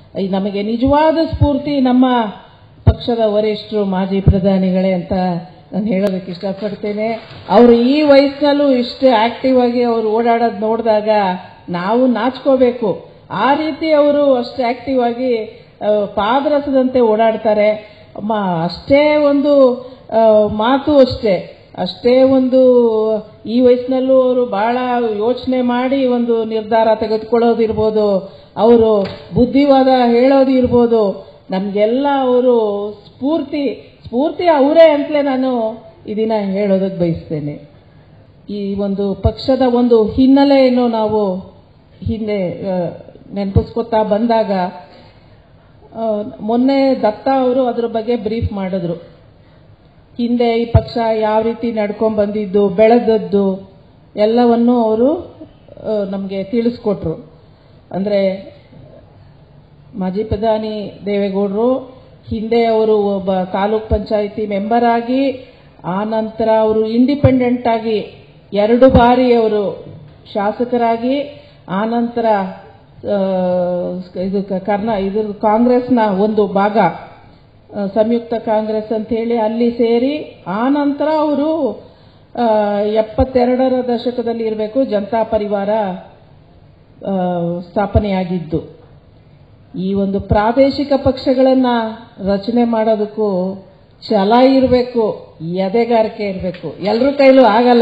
ಈ ನಮಗೆ ನಿಜವಾದ ಸ್ಫೂರ್ತಿ ನಮ್ಮ ಪಕ್ಷದ ವರಿಷ್ಠರು ಮಾಜಿ ಪ್ರಧಾನಿಗಳೇ ಅಂತ ನಾನು ಹೇಳೋದಕ್ಕೆ ಇಷ್ಟಪಡ್ತೇನೆ ಅವರು ಈ ವಯಸ್ಸಿನಲ್ಲೂ ಇಷ್ಟು ಆಕ್ಟಿವ್ ಆಗಿ ಅವರು ಓಡಾಡೋದು ನೋಡಿದಾಗ ನಾವು ನಾಚ್ಕೋಬೇಕು ಆ ರೀತಿ ಅವರು ಅಷ್ಟು ಆಕ್ಟಿವ್ ಆಗಿ ಆ, ಪಾದರಸದಂತೆ ಓಡಾಡ್ತಾರೆ ಮ ಅಷ್ಟೇ ಒಂದು ಆ, ಮಾತು ಅಷ್ಟೇ ಅಷ್ಟೇ ಒಂದು ಈ ವಯಸ್ಸಿನಲ್ಲೂ ಅವರು ಬಹಳ ಯೋಚನೆ ಮಾಡಿ ಒಂದು ನಿರ್ಧಾರ ತೆಗೆದುಕೊಳ್ಳೋದಿರ್ಬೋದು ಅವರು ಬುದ್ಧಿವಾದ ಹೇಳೋದಿರ್ಬೋದು ನಮಗೆಲ್ಲ ಅವರು ಸ್ಫೂರ್ತಿ ಸ್ಫೂರ್ತಿ ಅವರೇ ಅಂತಲೇ ನಾನು ಇದನ್ನ ಹೇಳೋದಕ್ಕೆ ಬಯಸ್ತೇನೆ ಈ ಒಂದು ಪಕ್ಷದ ಒಂದು ಹಿನ್ನೆಲೆಯನ್ನು ನಾವು ಹಿಂದೆ ಆ, ನೆನಪಿಸ್ಕೊತಾ ಬಂದಾಗ ಆ, ಮೊನ್ನೆ ದತ್ತ ಅವರು ಅದ್ರ ಬಗ್ಗೆ ಬ್ರೀಫ್ ಮಾಡಿದ್ರು ಹಿಂದೆ ಈ ಪಕ್ಷ ಯಾವ ರೀತಿ ನಡ್ಕೊಂಡ್ ಬಂದಿದ್ದು ಬೆಳೆದದ್ದು ಎಲ್ಲವನ್ನು ಅವರು ನಮಗೆ ತಿಳಿಸ್ಕೊಟ್ರು ಅಂದರೆ ಮಾಜಿ ಪ್ರಧಾನಿ ದೇವೇಗೌಡರು ಹಿಂದೆ ಅವರು ಒಬ್ಬ ತಾಲೂಕ್ ಪಂಚಾಯಿತಿ ಮೆಂಬರ್ ಆಗಿ ಆ ನಂತರ ಅವರು ಇಂಡಿಪೆಂಡೆಂಟ್ ಆಗಿ ಎರಡು ಬಾರಿ ಅವರು ಶಾಸಕರಾಗಿ ಆ ನಂತರ ಆ, ಇದು ಕ- ಕರ್ನಾ ಇದು ಕಾಂಗ್ರೆಸ್ನ ಒಂದು ಭಾಗ ಆ, ಸಂಯುಕ್ತ ಕಾಂಗ್ರೆಸ್ ಅಂತ ಹೇಳಿ ಅಲ್ಲಿ ಸೇರಿ ಆ ನಂತರ ಅವರು ಆ, ಎಪ್ಪತ್ತೆರಡರ ದಶಕದಲ್ಲಿ ಇರಬೇಕು ಜನತಾ ಪರಿವಾರ ಆ, ಸ್ಥಾಪನೆಯಾಗಿದ್ದು ಈ ಒಂದು ಪ್ರಾದೇಶಿಕ ಪಕ್ಷಗಳನ್ನ ರಚನೆ ಮಾಡೋದಕ್ಕೂ ಛಲ ಇರಬೇಕು ಎದೆಗಾರಿಕೆ ಇರಬೇಕು ಎಲ್ಲರ ಕೈಲೂ ಆಗಲ್ಲ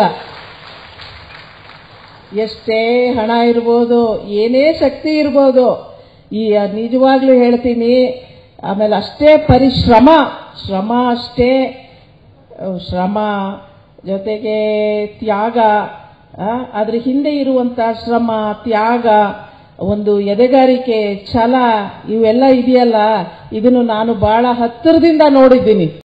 ಎಷ್ಟೇ ಹಣ ಇರ್ಬೋದು ಏನೇ ಶಕ್ತಿ ಇರ್ಬೋದು ಈ ನಿಜವಾಗ್ಲೂ ಹೇಳ್ತೀನಿ ಆಮೇಲೆ ಅಷ್ಟೇ ಪರಿಶ್ರಮ ಶ್ರಮ ಅಷ್ಟೇ ಅಹ್, ಶ್ರಮ ಜೊತೆಗೆ ತ್ಯಾಗ ಆ, ಅದ್ರ ಹಿಂದೆ ಇರುವಂತ ಶ್ರಮ ತ್ಯಾಗ ಒಂದು ಎದೆಗಾರಿಕೆ ಛಲ ಇವೆಲ್ಲ ಇದೆಯಲ್ಲ ಇದನ್ನು ನಾನು ಬಹಳ ಹತ್ತಿರದಿಂದ ನೋಡಿದ್ದೀನಿ